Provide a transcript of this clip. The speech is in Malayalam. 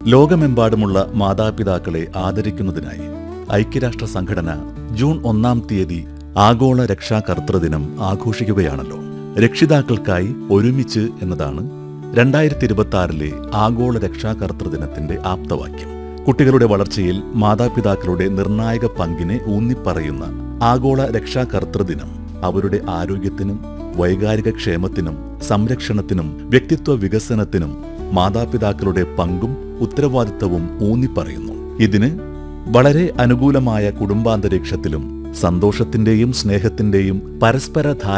ലോകമെമ്പാടുമുള്ള മാതാപിതാക്കളെ ആദരിക്കുന്നതിനായി ഐക്യരാഷ്ട്ര സംഘടന ജൂൺ ഒന്നാം തീയതി ആഗോള രക്ഷാകർതൃദിനം ആഘോഷിക്കുകയാണല്ലോ രക്ഷിതാക്കൾക്കായി ഒരുമിച്ച് എന്നതാണ് രണ്ടായിരത്തി ഇരുപത്തി ആറിലെ ആഗോള രക്ഷാകർതൃദിനത്തിന്റെ ആപ്തവാക്യം കുട്ടികളുടെ വളർച്ചയിൽ മാതാപിതാക്കളുടെ നിർണായക പങ്കിനെ ഊന്നിപ്പറയുന്ന ആഗോള രക്ഷാകർതൃദിനം അവരുടെ ആരോഗ്യത്തിനും വൈകാരിക ക്ഷേമത്തിനും സംരക്ഷണത്തിനും വ്യക്തിത്വ വികസനത്തിനും മാതാപിതാക്കളുടെ പങ്കും ഉത്തരവാദിത്തവും ഊന്നിപ്പറയുന്നു ഇതിന് വളരെ അനുകൂലമായ കുടുംബാന്തരീക്ഷത്തിലും സന്തോഷത്തിന്റെയും സ്നേഹത്തിന്റെയും പരസ്പര